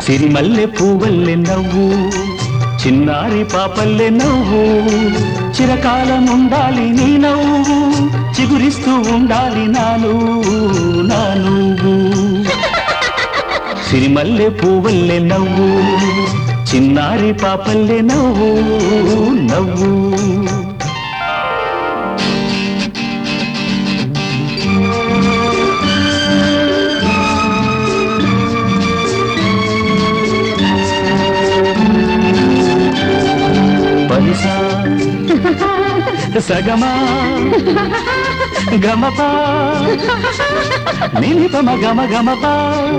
సిరిమల్లె పువ్వల్లె నవ్వు చిన్నారి పాపల్లె నవ్వు చిరకాలం ఉండాలి నీ నవ్వు చిగురిస్తూ ఉండాలి నా నువ్వు నా నువ్వు సిరిమల్లె పువ్వల్లె నవ్వు చిన్నారి పాపల్లె నవ్వు నవ్వు పలిసా సగమా గమపా నిలిపమ గమ గమపా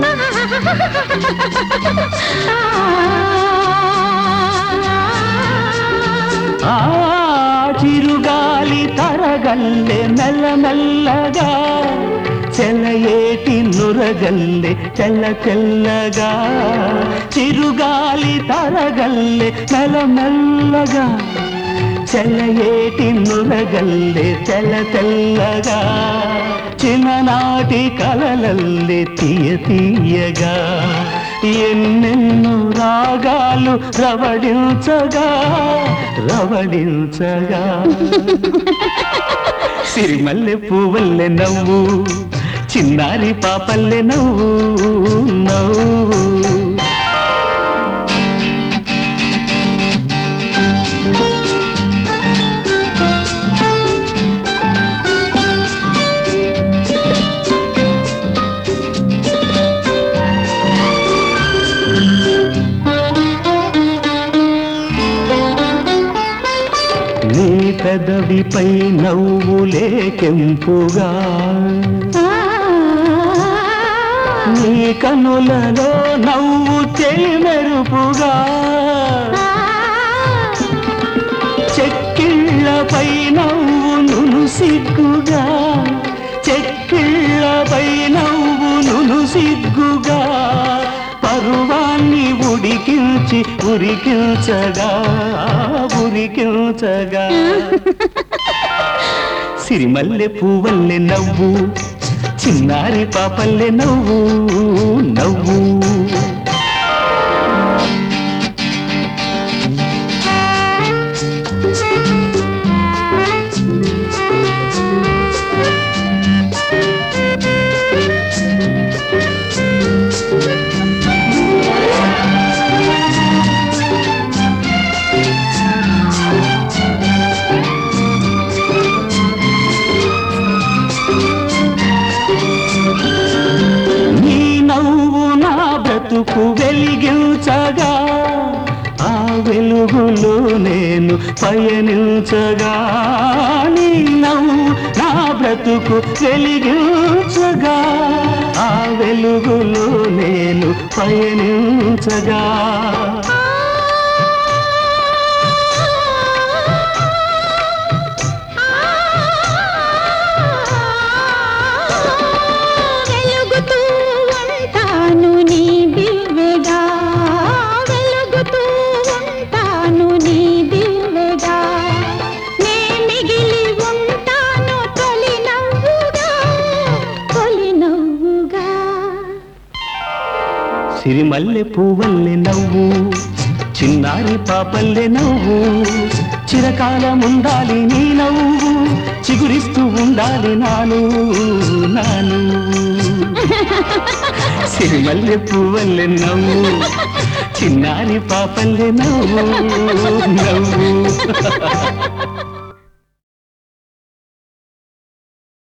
ఆ చిరుగాలి తరగల్లె మెల్ల మెల్లగా చెలయేటి నురగల్లె తెల్ల తెల్లగా చిరుగాలి తరగల్లె మెల్ల మెల్లగా చెలయేటి నురగల్లె తెల్ల తెల్లగా చిన్ననాటి కలలల్లె తీయ తీయగా ఎన్నెన్నో రాగాలు రవడించగా రవడించగా సిరిమల్లె పువ్వల్లె నవ్వు చిన్నారి పాపల్లె నవ్వు నవ్వు నీ పెదవిపై నవ్వులే కెంపుగా నీ కనులలో నవ్వు మెరుపుగా చెక్కిళ్ళపై నవ్వు నును సిగ్గుగా చెక్కిళ్ళపై నవ్వు నును సిగ్గుగా పరువాన్ని ఉడికించి ఉరికించగా ఉరికించగా సిరిమల్లె పువ్వల్లె నవ్వు చిన్నారి పాపల్లె నవ్వు నవ్వు నీ నవ్వు నా బ్రతుకు వెలిగించగా ఆ వెలుగులో నేను పయనించగా నీ నవ్వు నా బ్రతుకు వెలిగించగా ఆ వెలుగులో నేను పయనించగా వెలుగుతూ ఉంటాను నీ దివ్వెగా వెలుగుతూ ఉంటాను నీ దివ్వెగా నే మిగిలి ఉంటాను తొలి నవ్వుగా తొలి నవ్వుగా సిరిమల్లె పువ్వల్లె నవ్వు చిన్నారి పాపల్లె నవ్వు చిరకాలం ఉండాలి నీ నవ్వు చిగురిస్తూ ఉండాలి నాను నాను సిరిమల్లె పువ్వల్లె నవ్వు చిన్నారి పాపల్లె నవ్వు నవ్వు